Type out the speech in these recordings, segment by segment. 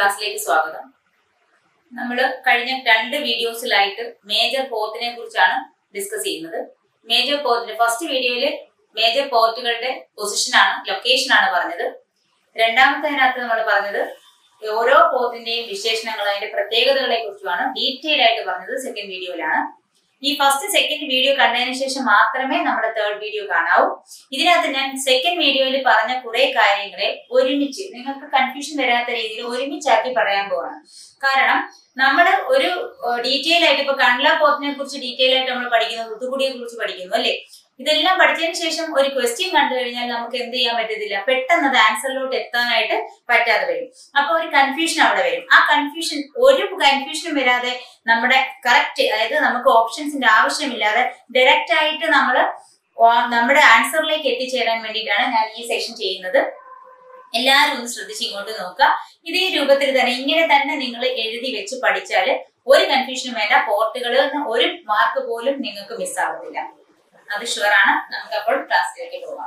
ക്ലാസ്സിലേക്ക് സ്വാഗതം നമ്മൾ കഴിഞ്ഞ രണ്ട് വീഡിയോസിലായിട്ട് മേജർ പോർട്ടിനെ കുറിച്ചാണ് ഡിസ്കസ് ചെയ്യുന്നത് മേജർ പോർട്ടിന് ഫസ്റ്റ് വീഡിയോയിൽ മേജർ പോർട്ടുകളുടെ പൊസിഷനാണ് ലൊക്കേഷനാണ് പറഞ്ഞത് രണ്ടാമത്തേതിനകത്ത് നമ്മൾ പറഞ്ഞത് ഓരോ പോർട്ടിന്റെയും വിശേഷണങ്ങൾ അതിന്റെ പ്രത്യേകതകളെ കുറിച്ചുമാണ് ഡീറ്റെയിൽ ആയിട്ട് പറഞ്ഞത് സെക്കൻഡ് വീഡിയോയിലാണ് ഈ ഫസ്റ്റ് സെക്കൻഡ് വീഡിയോ കണ്ടതിന് ശേഷം മാത്രമേ നമ്മുടെ തേർഡ് വീഡിയോ കാണാവൂ ഇതിനകത്ത് ഞാൻ സെക്കൻഡ് വീഡിയോയിൽ പറഞ്ഞ കുറെ കാര്യങ്ങളെ ഒരുമിച്ച് നിങ്ങൾക്ക് കൺഫ്യൂഷൻ വരാത്ത രീതിയിൽ ഒരുമിച്ചാക്കി പറയാൻ പോവാണ് കാരണം നമ്മൾ ഒരു ഡീറ്റെയിൽ ആയിട്ട് ഇപ്പൊ കണ്ട്ല പോത്തിനെ കുറിച്ച് ഡീറ്റെയിൽ ആയിട്ട് നമ്മൾ പഠിക്കുന്നു തൂത്തുക്കുടിയെ കുറിച്ച് പഠിക്കുന്നു അല്ലെ ഇതെല്ലാം പഠിച്ചതിന് ശേഷം ഒരു ക്വസ്റ്റ്യൻ കണ്ടു കഴിഞ്ഞാൽ നമുക്ക് എന്ത് ചെയ്യാൻ പറ്റത്തില്ല പെട്ടെന്ന് അത് ആൻസറിലോട്ട് എത്താനായിട്ട് പറ്റാതെ വരും അപ്പൊ ഒരു കൺഫ്യൂഷൻ അവിടെ വരും ആ കൺഫ്യൂഷൻ ഒരു കൺഫ്യൂഷനും വരാതെ നമ്മുടെ കറക്റ്റ് അതായത് നമുക്ക് ഓപ്ഷൻസിന്റെ ആവശ്യമില്ലാതെ ഡയറക്റ്റ് ആയിട്ട് നമ്മൾ നമ്മുടെ ആൻസറിലേക്ക് എത്തിച്ചേരാൻ വേണ്ടിയിട്ടാണ് ഞാൻ ഈ സെഷൻ ചെയ്യുന്നത് എല്ലാവരും ഒന്ന് ശ്രദ്ധിച്ച് ഇങ്ങോട്ട് നോക്കുക ഇതേ രൂപത്തിൽ തന്നെ ഇങ്ങനെ തന്നെ നിങ്ങൾ എഴുതി വെച്ച് പഠിച്ചാൽ ഒരു കൺഫ്യൂഷനും വേണ്ട പോർട്ടുകൾ ഒരു മാർക്ക് പോലും നിങ്ങൾക്ക് മിസ്സാവത്തില്ല അത് ഷുവറാണ് നമുക്ക് അപ്പോൾ ക്ലാസ്സിലേക്ക് പോകാം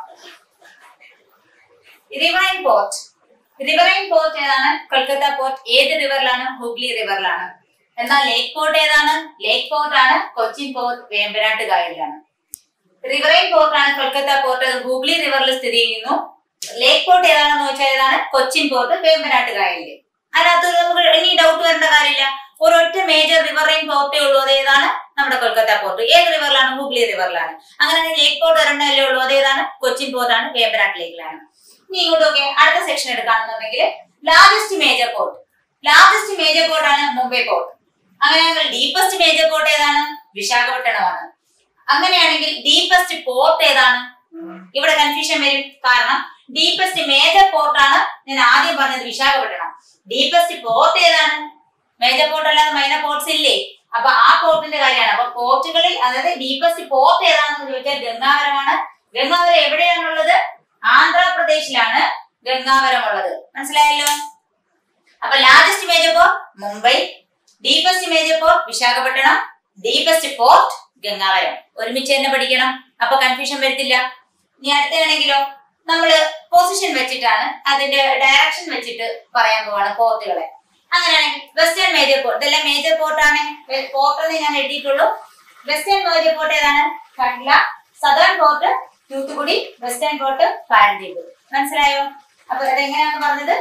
റിവറൈൻ പോർട്ട് റിവറൈൻ പോർട്ട് ഏതാണ് കൊൽക്കത്ത പോർട്ട് ഏത് റിവറിലാണ് ഹുഗ്ലി റിവറിലാണ് എന്നാൽ ലേക്ക് പോർട്ട് ഏതാണ് ലേക്ക് പോർട്ട് ആണ് കൊച്ചിൻ പോർട്ട് വേമ്പനാട്ട് കായലിലാണ് റിവറൈൻ പോർട്ട് ആണ് കൊൽക്കത്ത പോർട്ട് അത് ഹുഗ്ലി റിവറിൽ സ്ഥിതി ചെയ്യുന്നു ലേക്ക് പോർട്ട് ഏതാണെന്ന് വെച്ചാൽ ഏതാണ് കൊച്ചിൻ പോർട്ട് വേമ്പനാട്ട് കായലില് അതിനകത്ത് നമുക്ക് ഇനി ഡൗട്ട് വരേണ്ട കാര്യമില്ല ഒരൊറ്റ മേജർ റിവറൈൻ പോർട്ടേ ഉള്ളൂ അത് ഏതാണ് നമ്മുടെ കൊൽക്കത്ത പോർട്ട് ഏത് റിവറിലാണ് ഹുഗ്ലി റിവറിലാണ് അങ്ങനെ ലേക്ക് പോർട്ട് ഒരെണ്ണല്ലേ ഉള്ളൂ അത് ഏതാണ് കൊച്ചിൻ പോർട്ടാണ് വേമ്പനാട്ട് ലേക്കിലാണ് ഇനി ഇങ്ങോട്ട് നോക്കെ അടുത്ത സെക്ഷൻ എടുക്കുകയാണെന്നുണ്ടെങ്കിൽ largest major port largest major port ആണ് മുംബൈ പോർട്ട് അങ്ങനെയാണെങ്കിൽ ഡീപ്പസ്റ്റ് മേജർ പോർട്ട് ഏതാണ് വിശാഖപട്ടണമാണ് അങ്ങനെയാണെങ്കിൽ ഡീപ്പസ്റ്റ് പോർട്ട് ഏതാണ് ഇവിടെ കൺഫ്യൂഷൻ വരും കാരണം ഡീപ്പസ്റ്റ് മേജർ പോർട്ട് ആണ് ഞാൻ ആദ്യം പറഞ്ഞത് വിശാഖപട്ടണം ഡീപ്പസ്റ്റ് പോർട്ട് ഏതാണ് മേജർ പോർട്ട് അല്ലാതെ മൈനർ പോർട്ട്സ് ഇല്ലേ അപ്പൊ ആ പോർട്ടിന്റെ കാര്യമാണ് അപ്പൊ പോർട്ടുകളിൽ അതായത് ഡീപ്പസ്റ്റ് പോർട്ട് ഏതാണെന്ന് ചോദിച്ചാൽ ഗംഗാവരമാണ് ഗംഗാവരം എവിടെയാണുള്ളത് ആന്ധ്രാപ്രദേശിലാണ് ഗംഗാവരം ഉള്ളത് മനസ്സിലായല്ലോ അപ്പൊ largest major port Mumbai deepest major port Visakhapatnam deepest port Gangavaram ഒരുമിച്ച് തന്നെ പഠിക്കണം അപ്പൊ കൺഫ്യൂഷൻ വരത്തില്ല ഇനി അടുത്താണെങ്കിലോ നമ്മള് പൊസിഷൻ വെച്ചിട്ടാണ് അതിന്റെ ഡയറക്ഷൻ വെച്ചിട്ട് പറയാൻ പോവാണ് പോർട്ടുകളെ അങ്ങനെയാണെങ്കിൽ വെസ്റ്റേൺ മേജർ പോർട്ട് ഇതെല്ലാം മേജർ പോർട്ടാണ് പോർട്ട് എന്ന് ഞാൻ എഴുതിയിട്ടുള്ളൂ വെസ്റ്റേൺ മേജർ പോർട്ട് ഏതാണ് Kandla southern port Thoothukudi western port Paradip മനസ്സിലായോ അപ്പൊ അതെങ്ങനെയാണ് പറഞ്ഞത്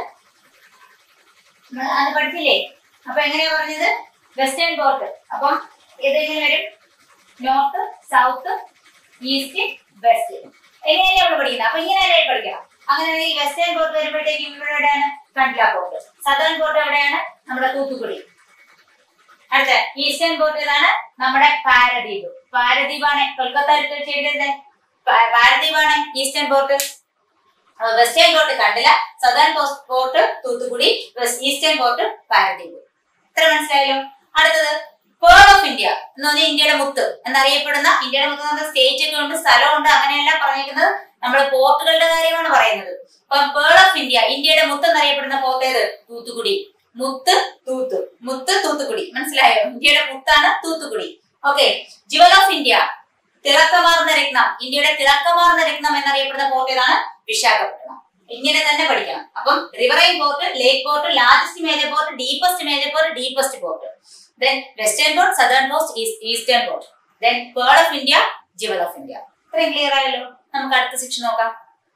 നമ്മൾ അത് പഠിച്ചില്ലേ അപ്പൊ എങ്ങനെയാ പറഞ്ഞത് വെസ്റ്റേൺ പോർട്ട് അപ്പം ഇതെങ്ങനെ വരും നോർത്ത് സൗത്ത് ഈസ്റ്റ് വെസ്റ്റ് എങ്ങനെയാണ് നമ്മൾ പഠിക്കുന്നത് അപ്പൊ ഇങ്ങനെ പഠിക്കണം അങ്ങനെയാണെങ്കിൽ വെസ്റ്റേൺ പോർട്ട് വരുമ്പോഴത്തേക്കും ഇവിടെ എവിടെയാണ് കണ്ട്ല പോർട്ട് സദേൺ പോർട്ട് എവിടെയാണ് നമ്മുടെ തൂത്തുക്കുടി അടുത്ത ഈസ്റ്റേൺ പോർട്ട് ഏതാണ് നമ്മുടെ പാരദ്വീപ് പാരദ്വീപാണ് കൊൽക്കത്ത വെച്ച് എഴുതിയത് പാരദ്വീപാണ് ഈസ്റ്റേൺ പോർട്ട് വെസ്റ്റേൺ പോർട്ട് കണ്ടില്ല southern port Thoothukudi eastern port Paradip ഇത്ര മനസ്സിലായല്ലോ അടുത്തത് പേൾ ഓഫ് ഇന്ത്യ എന്ന് പറഞ്ഞാൽ ഇന്ത്യയുടെ മുത്ത് എന്നറിയപ്പെടുന്ന ഇന്ത്യയുടെ മുത്ത് എന്ന് സ്റ്റേറ്റ് ഒക്കെ ഉണ്ട് സ്ഥലമുണ്ട് അങ്ങനെയെല്ലാം പറഞ്ഞിരിക്കുന്നത് നമ്മൾ പോർട്ടുകളുടെ കാര്യമാണ് പറയുന്നത് അപ്പൊ പേൾ ഓഫ് ഇന്ത്യ ഇന്ത്യയുടെ മുത്ത് എന്നറിയപ്പെടുന്ന പോർട്ട് ഏത് തൂത്തുക്കുടി മുത്ത് തൂത്ത് മുത്ത് തൂത്തുക്കുടി മനസ്സിലായോ ഇന്ത്യയുടെ മുത്താണ് Thoothukudi okay jewel of India തിളക്കമാർന്ന രത്നം ഇന്ത്യയുടെ തിളക്കമാർന്ന രത്നം എന്നറിയപ്പെടുന്ന പോർട്ട് ഏതാണ് വിശാഖപട്ടണം ഇങ്ങനെ തന്നെ പഠിക്കണം അപ്പം riverine port lake port largest major port deepest major port deepest port then western port southern post eastern port then pearl of India jewel of India ഇത്രയും ക്ലിയർ ആയല്ലോ നമുക്ക് അടുത്ത സെക്ഷൻ നോക്കാം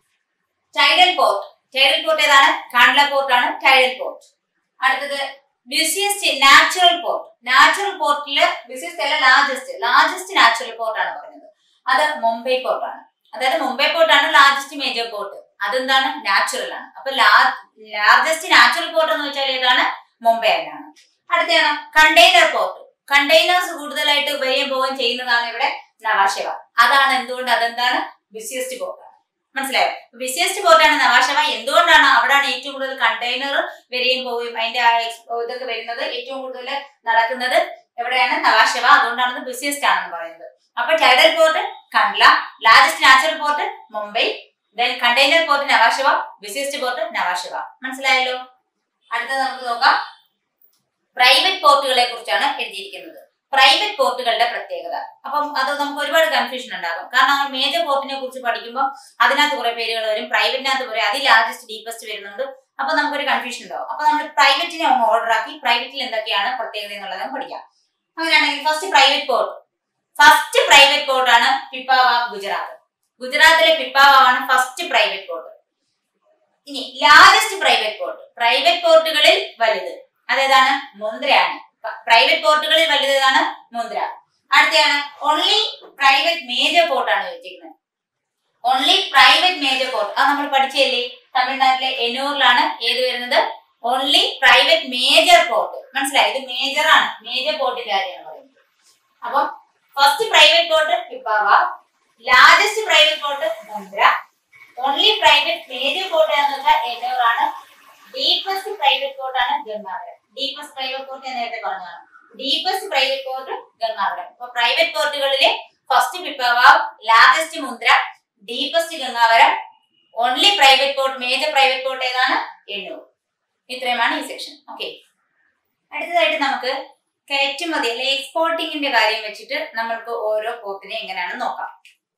ടൈഡൽ പോർട്ട് ടൈഡൽ പോർട്ട് ഏതാണ് Kandla port ആണ് tidal port അടുത്തത് busiest natural port natural പോർട്ടില് busiest അല്ല ലാർജസ്റ്റ് ലാർജസ്റ്റ് നാച്ചുറൽ പോർട്ട് ആണ് പറയുന്നത് അത് മുംബൈ പോർട്ട് ആണ് അതായത് മുംബൈ പോർട്ട് ആണ് ലാർജസ്റ്റ് മേജർ പോർട്ട് അതെന്താണ് നാച്ചുറൽ ആണ് അപ്പൊ ലാർജസ്റ്റ് നാച്ചുറൽ പോർട്ട് എന്ന് വെച്ചാൽ ഏതാണ് മുംബൈ ആണ് അടുത്തതാണ് കണ്ടെയ്നർ പോർട്ട് കണ്ടെയ്നേഴ്സ് കൂടുതലായിട്ട് വരികയും പോവുകയും ചെയ്യുന്നതാണ് ഇവിടെ നവാശിവ അതാണ് എന്തുകൊണ്ട് അതെന്താണ് ബിസിയസ്റ്റ് പോർട്ട് മനസ്സിലായോ ബിസിയസ്റ്റ് പോർട്ടാണ് നവാശവ എന്തുകൊണ്ടാണ് അവിടെയാണ് ഏറ്റവും കൂടുതൽ കണ്ടെയ്നർ വരികയും പോവുകയും അതിന്റെ ഇതൊക്കെ വരുന്നത് ഏറ്റവും കൂടുതൽ നടക്കുന്നത് എവിടെയാണ് നവാശവ അതുകൊണ്ടാണ് ബിസിയസ്റ്റ് ആണെന്ന് പറയുന്നത് അപ്പൊ tidal port Kandla largest natural port Mumbai then container port Nhava Sheva busiest port Nhava Sheva മനസ്സിലായല്ലോ അടുത്തത് നമുക്ക് നോക്കാം പ്രൈവറ്റ് പോർട്ടുകളെ കുറിച്ചാണ് എഴുതിയിരിക്കുന്നത് പ്രൈവറ്റ് പോർട്ടുകളുടെ പ്രത്യേകത അപ്പം അത് നമുക്ക് ഒരുപാട് കൺഫ്യൂഷൻ ഉണ്ടാകും കാരണം നമ്മൾ മേജർ പോർട്ടിനെ കുറിച്ച് പഠിക്കുമ്പോൾ അതിനകത്ത് കുറെ പേരുകൾ വരും പ്രൈവറ്റിനകത്ത് കുറെ അതിൽ ലാർജസ്റ്റ് ഡീപ്പസ്റ്റ് വരുന്നുണ്ട് അപ്പൊ നമുക്കൊരു കൺഫ്യൂഷൻ ഉണ്ടാവും അപ്പൊ നമ്മൾ പ്രൈവറ്റിനെ ഒന്ന് ഓർഡർ ആക്കി പ്രൈവറ്റിൽ എന്തൊക്കെയാണ് പ്രത്യേകത എന്നുള്ളത് നമുക്ക് പഠിക്കാം അങ്ങനെയാണെങ്കിൽ first private port first private port ആണ് പിപ്പാവ ഗുജറാത്ത് ഗുജറാത്തിലെ പിപ്പാവ ആണ് ഫസ്റ്റ് പ്രൈവറ്റ് പോർട്ട് ഇനി ലാർജസ്റ്റ് പ്രൈവറ്റ് പോർട്ട് പ്രൈവറ്റ് പോർട്ടുകളിൽ വലുത് അതേതാണ് മുന്ദ്രയാണ് പ്രൈവറ്റ് പോർട്ടുകളിൽ വലുത് ഏതാണ് മുന്ദ്ര അടുത്തയാണ് ഓൺലി പ്രൈവറ്റ് മേജർ പോർട്ടാണ് ചോദിച്ചിരിക്കുന്നത് ഓൺലി പ്രൈവറ്റ് മേജർ പോർട്ട് അത് നമ്മൾ പഠിച്ചല്ലേ തമിഴ്നാട്ടിലെ എന്നൂറിലാണ് ഏത് വരുന്നത് ഓൺലി പ്രൈവറ്റ് മേജർ പോർട്ട് മനസ്സിലായി ഇത് മേജർ ആണ് മേജർ പോർട്ടിന്റെ കാര്യമാണ് പറയുന്നത് അപ്പം first private port Pipavav largest private port Mundra only private major port എന്ന് വെച്ചാൽ എന്നൂർ ആണ് ഡീപ്പസ്റ്റ് പ്രൈവറ്റ് പോർട്ട് ആണ് ഗംഗാവരം ഡീപ്പസ്റ്റ് പ്രൈവറ്റ് പോർട്ട് ഞാൻ നേരത്തെ പറഞ്ഞതാണ് ഡീപ്പസ്റ്റ് പ്രൈവറ്റ് പോർട്ട് ഗംഗാവരം അപ്പൊ പ്രൈവറ്റ് പോർട്ടുകളിലെ first Pipavav largest Mundra deepest Gangavaram only private port major private port ഏതാണ് എണ്ണൂർ ഇത്രയുമാണ് ഈ സെക്ഷൻ ഓക്കെ അടുത്തതായിട്ട് നമുക്ക് കയറ്റുമതി അല്ലെ എക്സ്പോർട്ടിങ്ങിന്റെ കാര്യം വെച്ചിട്ട് നമ്മൾക്ക് ഓരോ പോർട്ടിനെ എങ്ങനെയാണ് നോക്കാം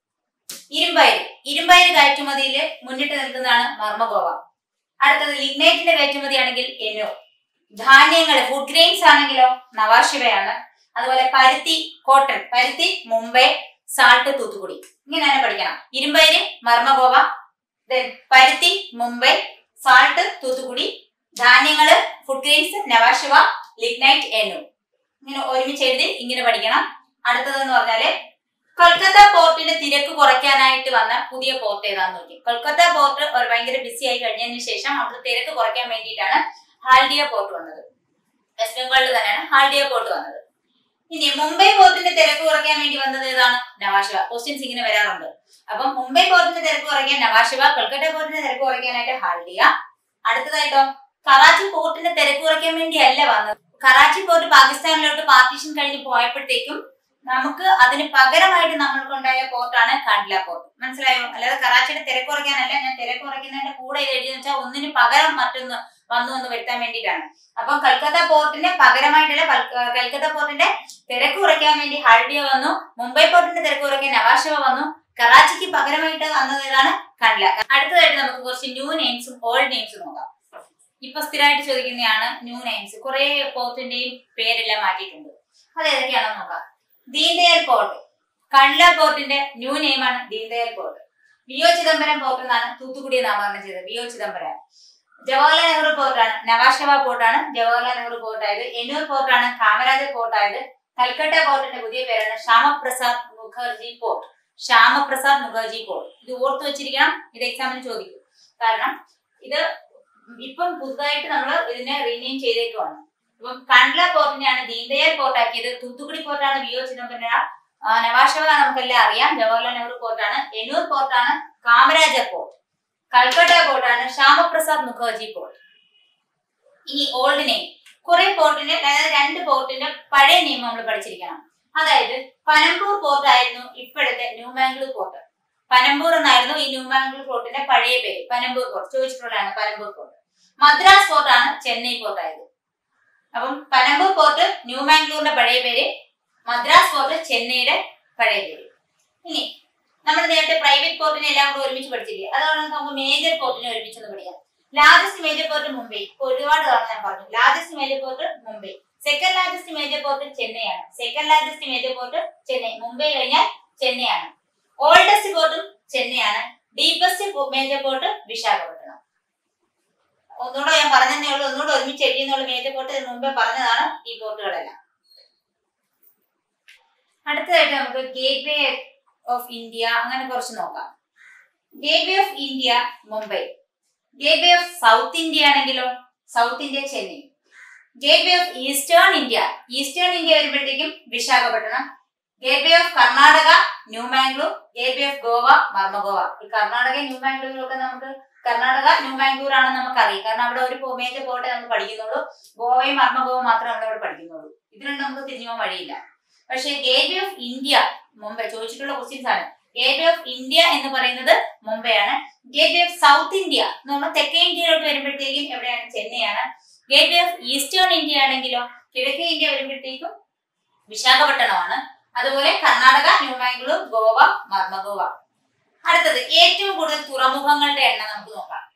ഇരുമ്പയിര് ഇരുമ്പയിര് കയറ്റുമതിയിൽ മുന്നിട്ട് നിൽക്കുന്നതാണ് മർമ്മഗോവ അടുത്തത് ലിഗ്നൈറ്റിന്റെ കയറ്റുമതി ആണെങ്കിൽ എന്നൂർ ധാന്യങ്ങൾ ഫുഡ് ഗ്രെയിൻസ് ആണെങ്കിലോ നവാശിവയാണ് അതുപോലെ പരുത്തി കോട്ടൺ പരുത്തി മുംബൈ സാൾട്ട് തൂത്തുക്കുടി ഇങ്ങനെയാണ് പഠിക്കണം ഇരുമ്പയിര് മർമ്മഗോവ then പരുത്തി മുംബൈ സാൾട്ട് തൂത്തുക്കുടി ധാന്യങ്ങള് food grains Nhava Sheva lignite Ennore ഇങ്ങനെ ഒരുമിച്ച് എഴുതി ഇങ്ങനെ പഠിക്കണം അടുത്തതെന്ന് പറഞ്ഞാല് കൊൽക്കത്ത പോർട്ടിന്റെ തിരക്ക് കുറയ്ക്കാനായിട്ട് വന്ന പുതിയ പോർട്ട് ഏതാന്ന് നോക്കി കൊൽക്കത്ത പോർട്ട് ഒരു ഭയങ്കര ബിസി ആയി കഴിഞ്ഞതിന് ശേഷം അവിടെ തിരക്ക് കുറയ്ക്കാൻ വേണ്ടിയിട്ടാണ് ഹാൽഡിയ പോർട്ട് വന്നത് വെസ്റ്റ് ബംഗാളിൽ തന്നെയാണ് ഹാൽഡിയ പോർട്ട് വന്നത് ഇനി മുംബൈ പോർട്ടിന്റെ തിരക്ക് കുറയ്ക്കാൻ വേണ്ടി വന്നത് ഏതാണ് നവാശിവ ക്വസ്റ്റ്യൻസ് ഇങ്ങനെ വരാറുണ്ട് അപ്പം മുംബൈ പോർട്ടിന്റെ തിരക്ക് കുറയ്ക്കാൻ നവാശിവ കൊൽക്കത്ത പോർട്ടിന്റെ തിരക്ക് കുറയ്ക്കാനായിട്ട് ഹാൽഡിയ അടുത്തതായിട്ടോ കറാച്ചി പോർട്ടിന്റെ തിരക്ക് കുറയ്ക്കാൻ വേണ്ടിയല്ല വന്നത് കറാച്ചി പോർട്ട് പാകിസ്ഥാനിലോട്ട് പാർട്ടീഷൻ കഴിഞ്ഞ് പോയപ്പോഴത്തേക്കും നമുക്ക് അതിന് പകരമായിട്ട് നമ്മൾക്കുണ്ടായ പോർട്ടാണ് കാണ്ട്ല പോർട്ട് മനസ്സിലായോ അല്ലാതെ കറാച്ചിയുടെ തിരക്ക് കുറയ്ക്കാനല്ല ഞാൻ തിരക്ക് കുറയ്ക്കുന്നതിന്റെ കൂടെ ഇത് എഴുതിയെന്ന് വെച്ചാൽ ഒന്നിന് പകരം മറ്റൊന്ന് വന്നു എന്ന് വരുത്താൻ വേണ്ടിയിട്ടാണ് അപ്പം കൽക്കത്ത പോർട്ടിന് പകരമായിട്ടുള്ള കൽ- കൽക്കത്ത പോർട്ടിന്റെ തിരക്ക് കുറയ്ക്കാൻ വേണ്ടി ഹാൽഡിയ വന്നു മുംബൈ പോർട്ടിന്റെ തിരക്ക് കുറയ്ക്കാൻ നവാശിവ വന്നു കറാച്ചിക്ക് പകരമായിട്ട് വന്നത് ഏതാണ് കണ്ട്ല അടുത്തതായിട്ട് നമുക്ക് കുറച്ച് ന്യൂ നെയിംസും ഓൾഡ് നെയിംസും നോക്കാം ഇപ്പൊ സ്ഥിരമായിട്ട് ചോദിക്കുന്നതാണ് ന്യൂ നെയിംസ് കുറെ പോർട്ടിന്റെയും പേരെല്ലാം മാറ്റിയിട്ടുണ്ട് അത് ഏതൊക്കെയാണെന്ന് നോക്കാം ദീൻദയാൽ പോർട്ട് കണ്ട്ല പോർട്ടിന്റെ ന്യൂ നെയിമാണ് Deendayal port V O Chidambaram port എന്നാണ് തൂത്തുക്കുടി നാമകരണം ചെയ്തത് വി ഒ ചിദംബരം ജവഹർലാൽ നെഹ്റു പോർട്ടാണ് നവാഷവ പോർട്ടാണ് ജവഹർലാൽ നെഹ്റു പോർട്ട് ആയത് എന്നൂർ പോർട്ടാണ് കാമരാജർ പോർട്ട് ആയത് കൽക്കട്ട പോർട്ടിന്റെ പുതിയ പേരാണ് ശ്യാമപ്രസാദ് മുഖർജി പോർട്ട് ശ്യാമപ്രസാദ് മുഖർജി പോർട്ട് ഇത് ഓർത്തു വെച്ചിരിക്കണം ഇത് എക്സാമിന് ചോദിക്കും കാരണം ഇത് ഇപ്പം പുതുതായിട്ട് നമ്മൾ ഇതിനെ റീനെയിം ചെയ്തേക്കുവാണ് ഇപ്പം കണ്ട്ല പോർട്ടിനെയാണ് ദീൻദയാൽ പോർട്ട് ആക്കിയത് തൂത്തുക്കുടി പോർട്ടാണ് വി ഒ ചിദംബരം നവാഷവ നമുക്കെല്ലാം അറിയാം ജവഹർലാൽ നെഹ്റു പോർട്ടാണ് എന്നൂർ പോർട്ടാണ് കാമരാജർ പോർട്ട് കൽക്കട്ട പോർട്ടാണ് ശ്യാമപ്രസാദ് മുഖർജി പോർട്ട് ഇനി ഓൾഡ് നെയിം കുറെ പോർട്ടിന്റെ അതായത് രണ്ട് പോർട്ടിന്റെ പഴയ നിയമം നമ്മൾ പഠിച്ചിരിക്കണം അതായത് പനമ്പൂർ പോർട്ട് ആയിരുന്നു ഇപ്പോഴത്തെ ന്യൂ മാംഗ്ലൂർ പോർട്ട് പനമ്പൂർ എന്നായിരുന്നു ഈ ന്യൂ മാംഗ്ലൂർ പോർട്ടിന്റെ പഴയ പേര് പനമ്പൂർ പോർട്ട് ചോദിച്ചിട്ടുള്ളതാണ് പനമ്പൂർ പോർട്ട് മദ്രാസ് പോർട്ടാണ് ചെന്നൈ പോർട്ട് ആയത് അപ്പം പനമ്പൂർ പോർട്ട് ന്യൂ മാംഗ്ലൂരിന്റെ പഴയ പേര് മദ്രാസ് പോർട്ട് ചെന്നൈയുടെ പഴയ പേര് ഇനി നമ്മൾ നേരത്തെ പ്രൈവറ്റ് പോർട്ടിനെ എല്ലാം കൂടെ ഒരുമിച്ച് പഠിച്ചില്ലേ അതുകൊണ്ട് നമുക്ക് മേജർ പോർട്ടിനെ ഒരുമിച്ച് ഒന്ന് പഠിക്കാം ലാർജസ്റ്റ് മേജർ പോർട്ട് മുംബൈ ഇപ്പൊ ഒരുപാട് തവണ ഞാൻ പറഞ്ഞു largest major port Mumbai second largest major port ചെന്നൈയാണ് second largest major port Chennai Mumbai കഴിഞ്ഞാൽ ചെന്നൈയാണ് ഓൾഡസ്റ്റ് പോർട്ടും ചെന്നൈയാണ് ഡീപ്പസ്റ്റ് മേജർ പോർട്ട് വിശാഖപട്ടണം ഒന്നുകൂടെ ഞാൻ പറഞ്ഞതേ ഉള്ളൂ ഒന്നുകൂടെ ഒരുമിച്ച് എഴുതിയെന്നുള്ള മേജർ പോർട്ട് ഇതിന് മുമ്പേ പറഞ്ഞതാണ് ഈ പോർട്ടുകളെല്ലാം അടുത്തതായിട്ട് നമുക്ക് ഗേറ്റ് വേ ഓഫ് ഇന്ത്യ അങ്ങനെ കുറച്ച് നോക്കാം gateway of India Mumbai gateway of south India ആണെങ്കിലോ south India Chennai gateway of eastern India eastern India വരുമ്പോഴത്തേക്കും Visakhapatnam gateway of Karnataka new Mangalore gateway of Goa Marmagao ഈ കർണാടക ന്യൂ മാംഗ്ലൂരും ഒക്കെ നമുക്ക് കർണാടക ന്യൂ മാംഗ്ലൂർ ആണെന്ന് നമുക്കറിയാം കാരണം അവിടെ ഒരു മേജർ പോർട്ടേ നമ്മൾ പഠിക്കുന്നുള്ളൂ ഗോവയും മർമഗോവ മാത്രമേ നമ്മൾ ഇവിടെ പഠിക്കുന്നുള്ളൂ ഇത് രണ്ടും നമുക്ക് തിരിഞ്ഞു പോകാൻ വഴിയില്ല പക്ഷേ gateway of India Mumbai ചോദിച്ചിട്ടുള്ള ക്വസ്റ്റ്യൻസ് ആണ് ഗേറ്റ് വേ ഓഫ് ഇന്ത്യ എന്ന് പറയുന്നത് മുംബൈ ആണ് gateway of south India എന്ന് പറഞ്ഞാൽ തെക്കേ ഇന്ത്യയിലോട്ട് വരുമ്പോഴത്തേക്കും എവിടെയാണ് ചെന്നൈയാണ് gateway of eastern India ആണെങ്കിലോ കിഴക്കേ ഇന്ത്യ വരുമ്പോഴത്തേക്കും വിശാഖപട്ടണമാണ് അതുപോലെ കർണാടക ന്യൂ മാംഗ്ലൂർ ഗോവ മർമഗോവ അടുത്തത് ഏറ്റവും കൂടുതൽ തുറമുഖങ്ങളുടെ എണ്ണം നമുക്ക് നോക്കാം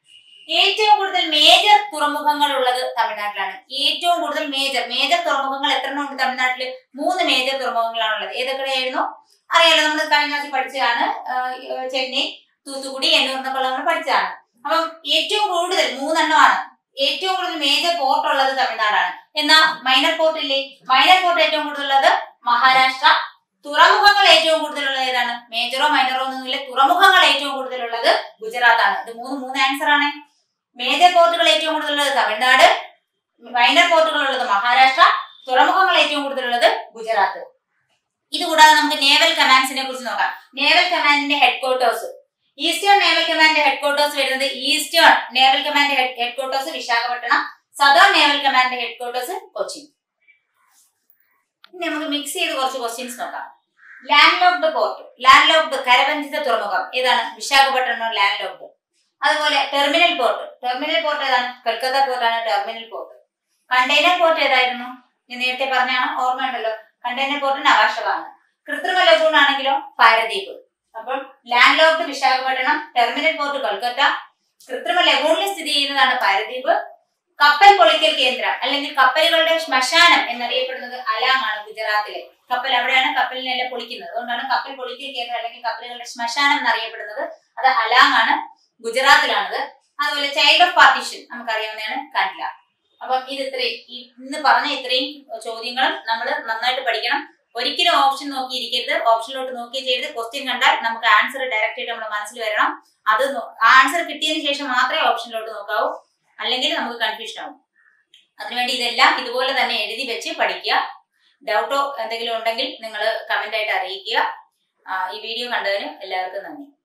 ഏറ്റവും കൂടുതൽ മേജർ തുറമുഖങ്ങൾ ഉള്ളത് തമിഴ്നാട്ടിലാണ് ഏറ്റവും കൂടുതൽ മേജർ മേജർ തുറമുഖങ്ങൾ എത്ര എണ്ണം ഉണ്ട് തമിഴ്നാട്ടില് മൂന്ന് മേജർ തുറമുഖങ്ങളാണ് ഉള്ളത് ഏതൊക്കെയായിരുന്നു അറിയാലോ നമ്മൾ കഴിഞ്ഞ ക്ലാസ്സിൽ പഠിച്ചതാണ് ആഹ് ചെന്നൈ തൂത്തുക്കുടി എന്നൂർ എന്നൊക്കെ നമ്മൾ പഠിച്ചതാണ് അപ്പം ഏറ്റവും കൂടുതൽ മൂന്നെണ്ണമാണ് ഏറ്റവും കൂടുതൽ മേജർ പോർട്ട് ഉള്ളത് തമിഴ്നാടാണ് എന്നാൽ മൈനർ പോർട്ട് ഇല്ലേ മൈനർ പോർട്ട് ഏറ്റവും കൂടുതൽ ഉള്ളത് മഹാരാഷ്ട്ര തുറമുഖങ്ങൾ ഏറ്റവും കൂടുതലുള്ളത് ഏതാണ് മേജറോ മൈനറോ ഒന്നുമില്ല തുറമുഖങ്ങൾ ഏറ്റവും കൂടുതലുള്ളത് ഗുജറാത്താണ് ഇത് മൂന്ന് മൂന്ന് ആൻസർ ആണ് മേജർ പോർട്ടുകൾ ഏറ്റവും കൂടുതലുള്ളത് തമിഴ്നാട് മൈനർ പോർട്ടുകൾ ഉള്ളത് മഹാരാഷ്ട്ര തുറമുഖങ്ങൾ ഏറ്റവും കൂടുതലുള്ളത് ഗുജറാത്ത് ഇത് കൂടാതെ നമുക്ക് നേവൽ കമാൻഡ്സിനെ കുറിച്ച് നോക്കാം നേവൽ കമാൻഡിന്റെ headquarters eastern naval command headquarters വരുന്നത് eastern naval command headquarters Visakhapatnam southern naval command headquarters Kochi ഇനി നമുക്ക് മിക്സ് ചെയ്ത് കുറച്ച് ക്വസ്റ്റ്യൻസ് നോക്കാം landlocked port landlocked കരബന്ധിത തുറമുഖം ഏതാണ് വിശാഖപട്ടണം ലാൻഡ് ലോക്ഡ് അതുപോലെ ടെർമിനൽ പോർട്ട് ടെർമിനൽ പോർട്ട് ഏതാണ് കൊൽക്കത്ത പോർട്ടാണ് ടെർമിനൽ പോർട്ട് കണ്ടെയ്നർ പോർട്ട് ഏതായിരുന്നു ഞാൻ നേരത്തെ പറഞ്ഞാണ് ഓർമ്മയുണ്ടല്ലോ കണ്ടെയ്നർ പോർട്ട് നവാഷവാണ് കൃത്രിമ ലഗൂൺ ആണെങ്കിലോ പാരദ്വീപ് അപ്പം landlocked Visakhapatnam terminal port Kolkata കൃത്രിമ ലഗൂണിൽ സ്ഥിതി ചെയ്യുന്നതാണ് പാരദ്വീപ് കപ്പൽ പൊളിക്കൽ കേന്ദ്രം അല്ലെങ്കിൽ കപ്പലുകളുടെ ശ്മശാനം എന്നറിയപ്പെടുന്നത് അലാങ് ആണ് ഗുജറാത്തിലെ കപ്പൽ അവിടെയാണ് കപ്പലിനെല്ലാം പൊളിക്കുന്നത് അതുകൊണ്ടാണ് കപ്പൽ പൊളിക്കൽ കേന്ദ്രം അല്ലെങ്കിൽ കപ്പലുകളുടെ ശ്മശാനം എന്നറിയപ്പെടുന്നത് അത് അലാങ് ആണ് ഗുജറാത്തിലാണത് അതുപോലെ ചൈൽഡ് ഓഫ് പാർട്ടീഷൻ നമുക്കറിയാവുന്നതാണ് കാൻഡ്ല അപ്പം ഇത് ഇത്രയും ഈ ഇന്ന് പറഞ്ഞ ഇത്രയും ചോദ്യങ്ങളും നമ്മൾ നന്നായിട്ട് പഠിക്കണം ഒരിക്കലും ഓപ്ഷൻ നോക്കിയിരിക്കരുത് ഓപ്ഷനിലോട്ട് നോക്കി ചെയ്ത് ക്വസ്റ്റ്യൻ കണ്ടാൽ നമുക്ക് ആൻസർ ഡയറക്റ്റ് ആയിട്ട് നമ്മുടെ മനസ്സിൽ വരണം അത് ആൻസർ കിട്ടിയതിന് ശേഷം മാത്രമേ ഓപ്ഷനിലോട്ട് നോക്കാവൂ അല്ലെങ്കിൽ നമുക്ക് കൺഫ്യൂഷൻ ആവും അതിനുവേണ്ടി ഇതെല്ലാം ഇതുപോലെ തന്നെ എഴുതി വെച്ച് പഠിക്കുക ഡൗട്ടോ എന്തെങ്കിലും ഉണ്ടെങ്കിൽ നിങ്ങൾ കമന്റ് ആയിട്ട് അറിയിക്കുക ആ, ഈ വീഡിയോ കണ്ടതിന് എല്ലാവർക്കും നന്ദി